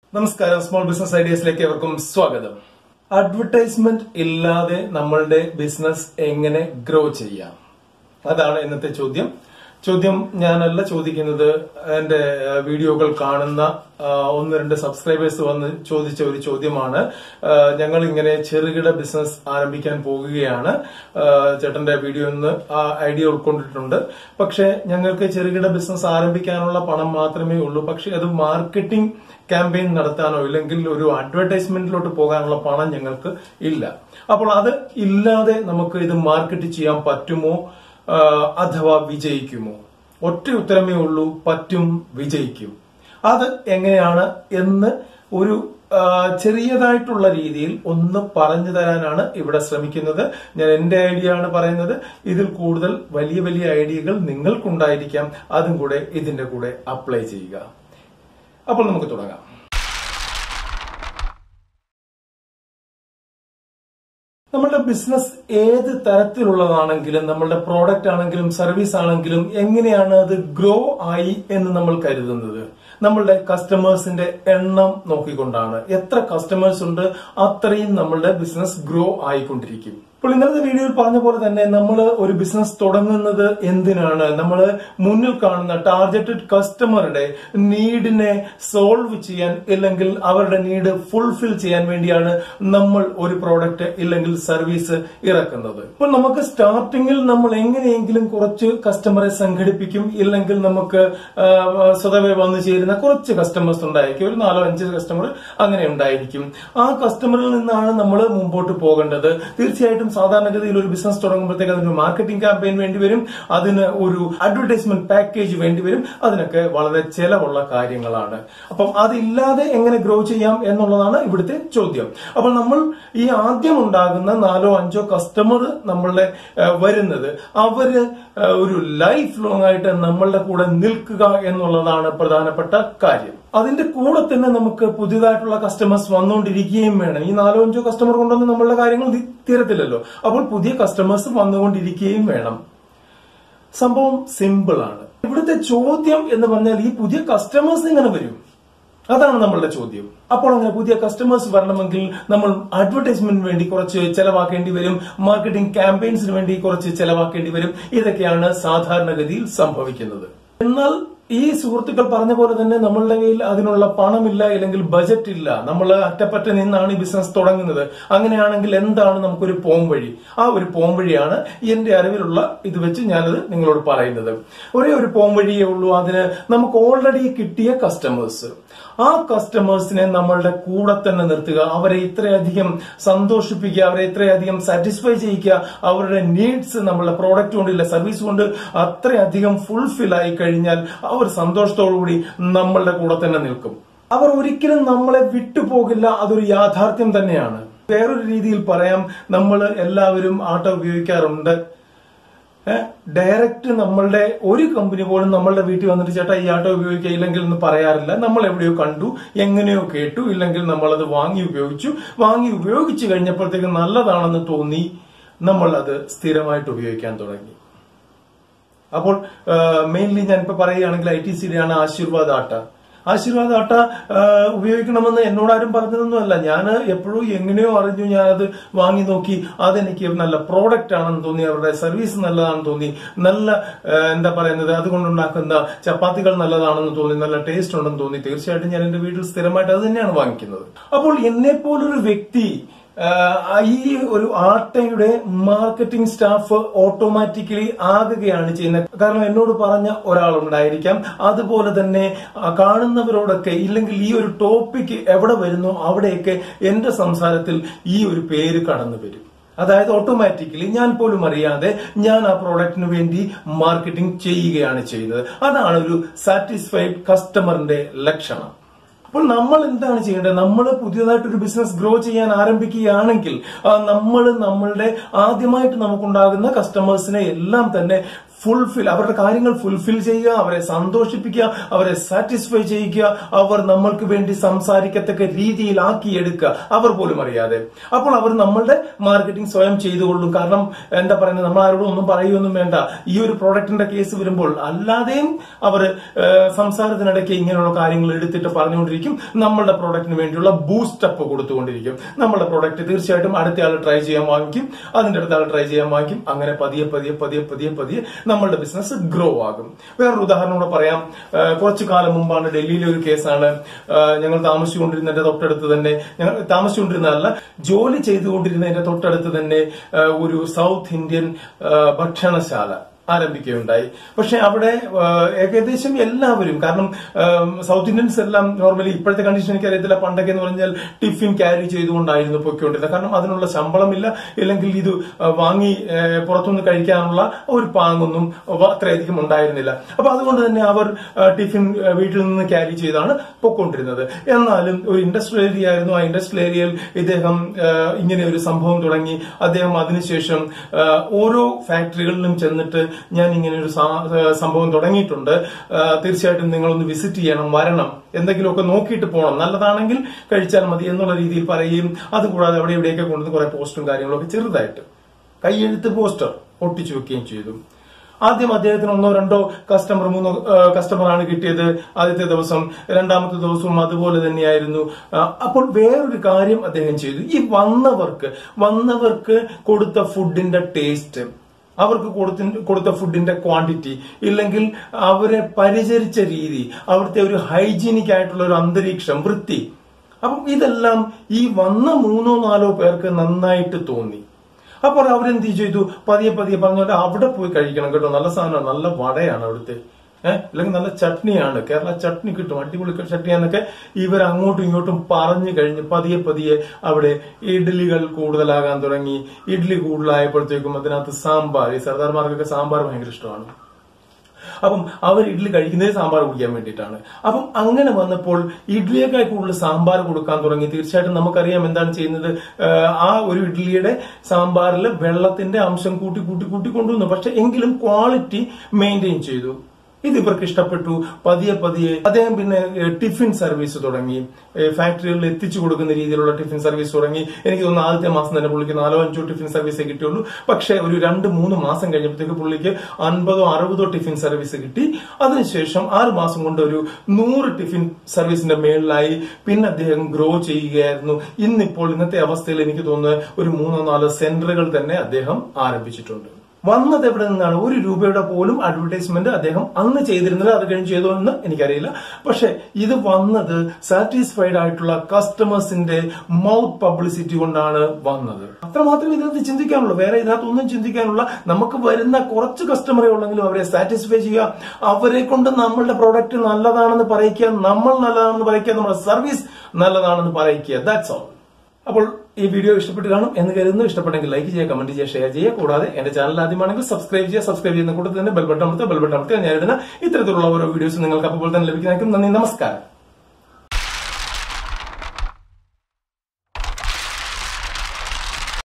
നമസ്കാരം small business ഐഡിയസിലേക്ക് എവർക്കും സ്വാഗതം advertisement ഇല്ലാതെ നമ്മളുടെ ബിസിനസ് എങ്ങനെ ഗ്രോ ചെയ്യാം അതാണ് ഇന്നത്തെ ചോദ്യം ചോദ്യം ഞാനല്ല ചോദിക്കുന്നത് എന്റെ ആ, വീഡിയോകൾ കാണുന്ന ആ, ഒന്ന് രണ്ട് സബ്സ്ക്രൈബേഴ്സ് വന്ന് ചോദിച്ച ഒരു ചോദ്യമാണ് ആ, ഞങ്ങൾ ഇങ്ങനെ ചെറുകിട ബിസിനസ് ആരംഭിക്കാൻ പോകുകയാണ് ആ, ചേട്ടന്റെ വീഡിയോ നിന്ന് ആ ഐഡിയ ഉൾക്കൊണ്ടിട്ടുണ്ട് പക്ഷേ ഞങ്ങൾക്ക് ചെറുകിട ബിസിനസ് ആരംഭിക്കാനുള്ള പണം മാത്രമേ ഉള്ളൂ പക്ഷെ അത് മാർക്കറ്റിംഗ് ക്യാമ്പയിൻ നടത്താനോ ഇല്ലെങ്കിൽ ഒരു അഡ്വർടൈസ്മെന്റിലോട്ട് പോകാനുള്ള പണം ഞങ്ങൾക്ക് ഇല്ല അപ്പോൾ അത് ഇല്ലാതെ നമുക്ക് ഇത് മാർക്കറ്റ് ചെയ്യാൻ പറ്റുമോ ആ, അഥവാ വിജയിക്കുമോ ഒറ്റ ഉത്തരമേ ഉള്ളൂ പറ്റും വിജയിക്കും അത് എങ്ങനെയാണ് എന്ന് ഒരു ആ, ചെറിയതായിട്ടുള്ള രീതിയിൽ ഒന്ന് പറഞ്ഞു തരാനാണ് ഇവിടെ ശ്രമിക്കുന്നത് ഞാൻ എന്റെ ഐഡിയ ആണ് പറയുന്നത് ഇതിൽ കൂടുതൽ വലിയ വലിയ ഐഡിയകൾ നിങ്ങൾക്കുണ്ടായിരിക്കാം അതും കൂടെ ഇതിന്റെ കൂടെ അപ്ലൈ ചെയ്യുക അപ്പോൾ നമുക്ക് തുടങ്ങാം നമ്മളുടെ ബിസിനസ് ഏത് തരത്തിലുള്ളതാണെങ്കിലും നമ്മളുടെ പ്രോഡക്റ്റ് ആണെങ്കിലും സർവീസ് ആണെങ്കിലും എങ്ങനെയാണ് അത് ഗ്രോ ആയി എന്ന് നമ്മൾ കരുതുന്നത് നമ്മളുടെ കസ്റ്റമേഴ്സിന്റെ എണ്ണം നോക്കിക്കൊണ്ടാണ് എത്ര കസ്റ്റമേഴ്സ് ഉണ്ട് അത്രയും നമ്മളുടെ ബിസിനസ് ഗ്രോ ആയിക്കൊണ്ടിരിക്കും ഇപ്പോൾ ഇന്നത്തെ വീഡിയോയിൽ പറഞ്ഞ പോലെ തന്നെ നമ്മൾ ഒരു ബിസിനസ് തുടങ്ങുന്നത് എന്തിനാണ് നമ്മൾ മുന്നിൽ കാണുന്ന ടാർഗറ്റഡ് കസ്റ്റമറുടെ നീഡിനെ സോൾവ് ചെയ്യാൻ ഇല്ലെങ്കിൽ അവരുടെ നീഡ് ഫുൾഫിൽ ചെയ്യാൻ വേണ്ടിയാണ് നമ്മൾ ഒരു പ്രോഡക്റ്റ് ഇല്ലെങ്കിൽ സർവീസ് ഇറക്കുന്നത് ഇപ്പൊ നമുക്ക് സ്റ്റാർട്ടിങ്ങിൽ നമ്മൾ എങ്ങനെയെങ്കിലും കുറച്ച് കസ്റ്റമറെ സംഘടിപ്പിക്കും ഇല്ലെങ്കിൽ നമുക്ക് ആ, സ്വതവേ വന്നു ചേരുന്ന കുറച്ച് കസ്റ്റമേഴ്സ് ഉണ്ടായിരിക്കും ഒരു നാലോ അഞ്ച് കസ്റ്റമർ അങ്ങനെ ഉണ്ടായിരിക്കും ആ കസ്റ്റമറിൽ നിന്നാണ് നമ്മൾ മുമ്പോട്ട് പോകേണ്ടത് തീർച്ചയായിട്ടും സാധാരണഗതിയിൽ ഒരു ബിസിനസ് തുടങ്ങുമ്പോഴത്തേക്ക് അതിന് മാർക്കറ്റിംഗ് ക്യാമ്പയിൻ വേണ്ടി വരും അതിന് ഒരു അഡ്വർടൈസ്മെന്റ് പാക്കേജ് വേണ്ടി വരും അതിനൊക്കെ വളരെ ചെലവുള്ള കാര്യങ്ങളാണ് അപ്പം അതില്ലാതെ എങ്ങനെ ഗ്രോ ചെയ്യാം എന്നുള്ളതാണ് ഇവിടുത്തെ ചോദ്യം അപ്പോൾ നമ്മൾ ഈ ആദ്യം ഉണ്ടാകുന്ന നാലോ അഞ്ചോ കസ്റ്റമർ നമ്മളുടെ ആ, വരുന്നത് അവര് ആ, ഒരു ലൈഫ് ലോങ് ആയിട്ട് നമ്മളുടെ കൂടെ നിൽക്കുക എന്നുള്ളതാണ് പ്രധാനപ്പെട്ട കാര്യം അതിന്റെ കൂടെ തന്നെ നമുക്ക് പുതിയതായിട്ടുള്ള കസ്റ്റമേഴ്സ് വന്നുകൊണ്ടിരിക്കുകയും വേണം ഈ നാലോ അഞ്ചോ കസ്റ്റമർ കൊണ്ടൊന്നും നമ്മളുടെ കാര്യങ്ങൾ തി- തീരത്തില്ലല്ലോ അപ്പോൾ പുതിയ കസ്റ്റമേഴ്സ് വന്നുകൊണ്ടിരിക്കുകയും വേണം സംഭവം സിമ്പിൾ ആണ് ഇവിടുത്തെ ചോദ്യം എന്ന് പറഞ്ഞാൽ ഈ പുതിയ കസ്റ്റമേഴ്സ് എങ്ങനെ വരും അതാണ് നമ്മളുടെ ചോദ്യം അപ്പോൾ അങ്ങനെ പുതിയ കസ്റ്റമേഴ്സ് വരണമെങ്കിൽ നമ്മൾ അഡ്വർടൈസ്മെന്റിന് വേണ്ടി കുറച്ച് ചെലവാക്കേണ്ടി വരും മാർക്കറ്റിംഗ് ക്യാമ്പയിൻസിന് വേണ്ടി കുറച്ച് ചെലവാക്കേണ്ടി വരും ഇതൊക്കെയാണ് സാധാരണഗതിയിൽ സംഭവിക്കുന്നത് എന്നാൽ ഈ സുഹൃത്തുക്കൾ പറഞ്ഞ പോലെ തന്നെ നമ്മളുടെ കയ്യിൽ അതിനുള്ള പണമില്ല അല്ലെങ്കിൽ ബജറ്റ് ഇല്ല നമ്മൾ അറ്റപ്പറ്റ നിന്നാണ് ഈ ബിസിനസ് തുടങ്ങുന്നത് അങ്ങനെയാണെങ്കിൽ എന്താണ് നമുക്കൊരു പോംവഴി ആ ഒരു പോംവഴിയാണ് എന്റെ അറിവിലുള്ള ഇത് വെച്ച് ഞാനത് നിങ്ങളോട് പറയുന്നത് ഒരേ ഒരു പോംവഴിയേ ഉള്ളൂ അതിന് നമുക്ക് ഓൾറെഡി കിട്ടിയ കസ്റ്റമേഴ്സ് ആ കസ്റ്റമേഴ്സിനെ നമ്മളുടെ കൂടെ തന്നെ നിർത്തുക അവരെ ഇത്രയധികം സന്തോഷിപ്പിക്കുക അവരെ ഇത്രയധികം സാറ്റിസ്ഫൈ ചെയ്യിക്കുക അവരുടെ നീഡ്സ് നമ്മളുടെ പ്രോഡക്റ്റ് കൊണ്ടില്ല സർവീസ് കൊണ്ട് അത്രയധികം ഫുൾഫിൽ ആയി കഴിഞ്ഞാൽ അവർ സന്തോഷത്തോടുകൂടി നമ്മളുടെ കൂടെ തന്നെ നിൽക്കും അവർ ഒരിക്കലും നമ്മളെ വിട്ടുപോകില്ല അതൊരു യാഥാർത്ഥ്യം തന്നെയാണ് വേറൊരു രീതിയിൽ പറയാം നമ്മൾ എല്ലാവരും ആട്ടോ ഉപയോഗിക്കാറുണ്ട് ഡയറക്റ്റ് നമ്മളുടെ ഒരു കമ്പനി പോലും നമ്മളുടെ വീട്ടിൽ വന്നിട്ട് ചേട്ടാ ഈ ആട്ടോ ഉപയോഗിക്കുക ഇല്ലെങ്കിൽ എന്ന് പറയാറില്ല നമ്മൾ എവിടെയോ കണ്ടു എങ്ങനെയോ കേട്ടു ഇല്ലെങ്കിൽ നമ്മളത് വാങ്ങി ഉപയോഗിച്ചു വാങ്ങി ഉപയോഗിച്ചു കഴിഞ്ഞപ്പോഴത്തേക്ക് നല്ലതാണെന്ന് തോന്നി നമ്മൾ അത് സ്ഥിരമായിട്ട് ഉപയോഗിക്കാൻ തുടങ്ങി അപ്പോൾ മെയിൻലി ഞാൻ ഇപ്പൊ പറയുകയാണെങ്കിൽ ഐ ടി സിയുടെ ആണ് ആശീർവാദ് ആട്ട ആശീർവാദ് ആട്ട ആ, ഉപയോഗിക്കണമെന്ന് എന്നോട് ആരും പറഞ്ഞതൊന്നുമല്ല ഞാൻ എപ്പോഴും എങ്ങനെയോ അറിഞ്ഞു ഞാനത് വാങ്ങി നോക്കി അതെനിക്ക് നല്ല പ്രോഡക്റ്റ് ആണെന്ന് തോന്നി അവരുടെ സർവീസ് നല്ലതാണെന്ന് തോന്നി നല്ല ആ, എന്താ പറയുന്നത് അതുകൊണ്ടുണ്ടാക്കുന്ന ചപ്പാത്തികൾ നല്ലതാണെന്ന് തോന്നി നല്ല ടേസ്റ്റ് ഉണ്ടെന്ന് തോന്നി തീർച്ചയായിട്ടും ഞാൻ എന്റെ വീട്ടിൽ സ്ഥിരമായിട്ട് അത് തന്നെയാണ് വാങ്ങിക്കുന്നത് അപ്പോൾ എന്നെ പോലൊരു വ്യക്തി ആഹ് ഈ ഒരു ആട്ടയുടെ മാർക്കറ്റിംഗ് സ്റ്റാഫ് ഓട്ടോമാറ്റിക്കലി ആകുകയാണ് ചെയ്യുന്നത് കാരണം എന്നോട് പറഞ്ഞ ഒരാളുണ്ടായിരിക്കാം അതുപോലെ തന്നെ ആ കാണുന്നവരോടൊക്കെ ഇല്ലെങ്കിൽ ഈ ഒരു ടോപ്പിക് എവിടെ വരുന്നോ അവിടെയൊക്കെ എന്റെ സംസാരത്തിൽ ഈ ഒരു പേര് കടന്നു വരും അതായത് ഓട്ടോമാറ്റിക്കലി ഞാൻ പോലും അറിയാതെ ഞാൻ ആ പ്രോഡക്റ്റിന് വേണ്ടി മാർക്കറ്റിംഗ് ചെയ്യുകയാണ് ചെയ്യുന്നത് അതാണ് ഒരു സാറ്റിസ്ഫൈഡ് കസ്റ്റമറിന്റെ ലക്ഷണം അപ്പോൾ നമ്മൾ എന്താണ് ചെയ്യേണ്ടത് നമ്മൾ പുതിയതായിട്ട് ഒരു ബിസിനസ് ഗ്രോ ചെയ്യാൻ ആരംഭിക്കുകയാണെങ്കിൽ നമ്മൾ നമ്മളുടെ ആദ്യമായിട്ട് നമുക്കുണ്ടാകുന്ന കസ്റ്റമേഴ്സിനെ എല്ലാം തന്നെ ഫുൾഫിൽ അവരുടെ കാര്യങ്ങൾ ഫുൾഫിൽ ചെയ്യുക അവരെ സന്തോഷിപ്പിക്കുക അവരെ സാറ്റിസ്ഫൈ ചെയ്യിക്കുക അവർ നമ്മൾക്ക് വേണ്ടി സംസാരിക്കത്തക്ക രീതിയിലാക്കിയെടുക്കുക അവർ പോലും അറിയാതെ അപ്പോൾ അവർ നമ്മളുടെ മാർക്കറ്റിംഗ് സ്വയം ചെയ്തുകൊള്ളും കാരണം എന്താ പറയുന്നത് നമ്മൾ ആരോടും ഒന്നും പറയുകയൊന്നും വേണ്ട ഈ ഒരു പ്രോഡക്റ്റിന്റെ കേസ് വരുമ്പോൾ അല്ലാതെയും അവർ സംസാരത്തിനിടയ്ക്ക് ഇങ്ങനെയുള്ള കാര്യങ്ങൾ എടുത്തിട്ട് പറഞ്ഞുകൊണ്ടിരിക്കും നമ്മളുടെ പ്രോഡക്റ്റിന് വേണ്ടിയുള്ള ബൂസ്റ്റപ്പ് കൊടുത്തുകൊണ്ടിരിക്കും നമ്മളുടെ പ്രോഡക്റ്റ് തീർച്ചയായിട്ടും അടുത്ത ആൾ ട്രൈ ചെയ്യാൻ വാങ്ങിക്കും അതിന്റെ അടുത്ത ആൾ ട്രൈ ചെയ്യാൻ വാങ്ങിക്കും അങ്ങനെ പതിയെ പതിയെ പതിയെ പതിയെ പതിയെ നമ്മളുടെ ബിസിനസ് ഗ്രോ ആകും വേറൊരു ഉദാഹരണം കൂടെ പറയാം ആ, കുറച്ചു കാലം മുമ്പാണ് ഡൽഹിയിലെ ഒരു കേസാണ് ആ, ഞങ്ങൾ താമസിച്ചുകൊണ്ടിരുന്നതിന്റെ തൊട്ടടുത്ത് തന്നെ ഞങ്ങൾ താമസിച്ചുകൊണ്ടിരുന്നതല്ല ജോലി ചെയ്തുകൊണ്ടിരുന്നതിന്റെ തൊട്ടടുത്ത് തന്നെ ആ, ഒരു സൗത്ത് ഇന്ത്യൻ ആ, ഭക്ഷണശാല ആരംഭിക്കുകയുണ്ടായി പക്ഷെ അവിടെ ആ, ഏകദേശം എല്ലാവരും കാരണം ആ, സൗത്ത് ഇന്ത്യൻസ് എല്ലാം നോർമലി ഇപ്പോഴത്തെ കണ്ടീഷൻ എനിക്ക് അറിയത്തില്ല പണ്ടൊക്കെ എന്ന് പറഞ്ഞാൽ ടിഫിൻ ക്യാരി ചെയ്തുകൊണ്ടായിരുന്നു പൊയ്ക്കൊണ്ടിരുന്നത് കാരണം അതിനുള്ള ശമ്പളമില്ല ഇല്ലെങ്കിൽ ഇത് ആ, വാങ്ങി ആ, പുറത്തുനിന്ന് കഴിക്കാനുള്ള ഒരു പാങ്ങൊന്നും വ- അത്രയധികം ഉണ്ടായിരുന്നില്ല അപ്പൊ അതുകൊണ്ട് തന്നെ അവർ ആ, ടിഫിൻ ആ, വീട്ടിൽ നിന്ന് ക്യാരി ചെയ്താണ് പൊയ്ക്കൊണ്ടിരുന്നത് എന്നാലും ഒരു ഇൻഡസ്ട്രിയൽ ഏരിയ ആയിരുന്നു ആ ഇൻഡസ്ട്രിയൽ ഏരിയയിൽ ഇദ്ദേഹം ആ, ഇങ്ങനെ ഒരു സംഭവം തുടങ്ങി അദ്ദേഹം അതിനുശേഷം ആ, ഓരോ ഫാക്ടറികളിലും ചെന്നിട്ട് ഞാൻ ഇങ്ങനെ ഒരു സാ- ആ, സംഭവം തുടങ്ങിയിട്ടുണ്ട് ആ, തീർച്ചയായിട്ടും നിങ്ങളൊന്ന് വിസിറ്റ് ചെയ്യണം വരണം എന്തെങ്കിലുമൊക്കെ നോക്കിയിട്ട് പോകണം നല്ലതാണെങ്കിൽ കഴിച്ചാൽ മതി എന്നുള്ള രീതിയിൽ പറയുകയും അതുകൂടാതെ അവിടെ ഇവിടെയൊക്കെ കൊണ്ടുവന്ന് കുറെ പോസ്റ്റും കാര്യങ്ങളൊക്കെ ചെറുതായിട്ട് കൈയെഴുത്ത് പോസ്റ്റർ ഒട്ടിച്ചു വെക്കുകയും ചെയ്തു ആദ്യം അദ്ദേഹത്തിന് ഒന്നോ രണ്ടോ കസ്റ്റമർ മൂന്നോ കസ്റ്റമറാണ് കിട്ടിയത് ആദ്യത്തെ ദിവസം രണ്ടാമത്തെ ദിവസവും അതുപോലെ തന്നെയായിരുന്നു ആ, അപ്പോൾ വേറൊരു കാര്യം അദ്ദേഹം ചെയ്തു ഈ വന്നവർക്ക് വന്നവർക്ക് കൊടുത്ത ഫുഡിന്റെ ടേസ്റ്റ് അവർക്ക് കൊടുത്ത കൊടുത്ത ഫുഡിന്റെ ക്വാണ്ടിറ്റി ഇല്ലെങ്കിൽ അവരെ പരിചരിച്ച രീതി അവിടുത്തെ ഒരു ഹൈജീനിക് ആയിട്ടുള്ള ഒരു അന്തരീക്ഷം വൃത്തി അപ്പം ഇതെല്ലാം ഈ വന്ന മൂന്നോ നാലോ പേർക്ക് നന്നായിട്ട് തോന്നി അപ്പോൾ അവരെന്ത് ചെയ്തു പതിയെ പതിയെ പറഞ്ഞോണ്ട് അവിടെ പോയി കഴിക്കണം കേട്ടോ നല്ല സാധനമാണ് നല്ല വടയാണ് അവിടുത്തെ ഏഹ് അല്ലെങ്കിൽ നല്ല ചട്നിയാണ് കേരള ചട്നി കിട്ടും അടിപൊളി ചട്നിയാന്നൊക്കെ ഇവർ അങ്ങോട്ടും ഇങ്ങോട്ടും പറഞ്ഞു കഴിഞ്ഞ് പതിയെ പതിയെ അവിടെ ഇഡ്ഡലികൾ കൂടുതലാകാൻ തുടങ്ങി ഇഡ്ഡലി കൂടുതലായപ്പോഴത്തേക്കും അതിനകത്ത് സാമ്പാർ ഈ സർദാർമാർക്കൊക്കെ സാമ്പാർ ഭയങ്കര ഇഷ്ടമാണ് അപ്പം അവർ ഇഡ്ഡലി കഴിക്കുന്നത് സാമ്പാർ കുടിക്കാൻ വേണ്ടിയിട്ടാണ് അപ്പം അങ്ങനെ വന്നപ്പോൾ ഇഡ്ഡലിയേക്കാൾ കൂടുതൽ സാമ്പാർ കൊടുക്കാൻ തുടങ്ങി തീർച്ചയായിട്ടും നമുക്കറിയാം എന്താണ് ചെയ്യുന്നത് ആഹ് ആ ഒരു ഇഡ്ഡലിയുടെ സാമ്പാറിൽ വെള്ളത്തിന്റെ അംശം കൂട്ടി കൂട്ടി കൂട്ടി കൊണ്ടുവന്നു പക്ഷെ എങ്കിലും ക്വാളിറ്റി മെയിൻറ്റെയിൻ ചെയ്തു ഇത് ഇവർക്ക് ഇഷ്ടപ്പെട്ടു പതിയെ പതിയെ അദ്ദേഹം പിന്നെ ഏഹ്, ടിഫിൻ സർവീസ് തുടങ്ങി ഏഹ്, ഫാക്ടറികളിൽ എത്തിച്ചു കൊടുക്കുന്ന രീതിയിലുള്ള ടിഫിൻ സർവീസ് തുടങ്ങി എനിക്ക് തോന്നുന്നു ആദ്യത്തെ മാസം തന്നെ പുള്ളിക്ക് നാലോ അഞ്ചോ ടിഫിൻ സർവീസേ കിട്ടിയുള്ളൂ പക്ഷേ ഒരു രണ്ട് മൂന്ന് മാസം കഴിഞ്ഞപ്പോഴത്തേക്ക് പുള്ളിക്ക് അൻപതോ അറുപതോ ടിഫിൻ സർവീസ് കിട്ടി അതിനുശേഷം ആറ് മാസം കൊണ്ട് ഒരു നൂറ് ടിഫിൻ സർവീസിന്റെ മേളിലായി പിന്നെ അദ്ദേഹം ഗ്രോ ചെയ്യുകയായിരുന്നു ഇന്നിപ്പോൾ ഇന്നത്തെ അവസ്ഥയിൽ എനിക്ക് തോന്നുന്നത് ഒരു മൂന്നോ നാലോ സെന്ററുകൾ തന്നെ അദ്ദേഹം ആരംഭിച്ചിട്ടുണ്ട് വന്നത് എവിടെ നിന്നാണ് ഒരു രൂപയുടെ പോലും അഡ്വർടൈസ്മെന്റ് അദ്ദേഹം അന്ന് ചെയ്തിരുന്നത് അത് കഴിഞ്ഞ് ചെയ്തോ എന്ന് എനിക്കറിയില്ല പക്ഷെ ഇത് വന്നത് സാറ്റിസ്ഫൈഡ് ആയിട്ടുള്ള കസ്റ്റമേഴ്സിന്റെ മൗത്ത് പബ്ലിസിറ്റി കൊണ്ടാണ് വന്നത് അത്രമാത്രമേ ഇതിനകത്ത് ചിന്തിക്കാനുള്ളൂ വേറെ ഇതിനകത്ത് ഒന്നും ചിന്തിക്കാനുള്ള നമുക്ക് വരുന്ന കുറച്ച് കസ്റ്റമറെ ഉള്ളെങ്കിലും അവരെ സാറ്റിസ്ഫൈ ചെയ്യുക അവരെ കൊണ്ട് നമ്മളുടെ പ്രോഡക്റ്റ് നല്ലതാണെന്ന് പറയിക്കുക നമ്മൾ നല്ലതാണെന്ന് പറയിക്കുക നമ്മുടെ സർവീസ് നല്ലതാണെന്ന് പറയിക്കുക ദാറ്റ്സ് ഓൾ അപ്പോൾ ഈ വീഡിയോ ഇഷ്ടപ്പെട്ട് കാണും എന്ന് കരുതുന്നു ഇഷ്ടപ്പെട്ടെങ്കിൽ ലൈക്ക് ചെയ്യുക കമന്റ് ചെയ്യുക ഷെയർ ചെയ്യുക കൂടാതെ എന്റെ ചാനൽ ആദ്യമാണെങ്കിൽ സബ്സ്ക്രൈബ് ചെയ്യുക സബ്സ്ക്രൈബ് ചെയ്യുന്ന കൂട്ടത്തിൽ തന്നെ ബെൽബട്ടം അമർത്തുക ബെൽബട്ടം അമർത്തുക ഞാൻ ഇടുന്ന ഇത്തരത്തിലുള്ള ഓരോ വീഡിയോസ് നിങ്ങൾക്ക് അപ്പോൾ തന്നെ ലഭിക്കുന്നതായിരിക്കും നന്ദി നമസ്കാരം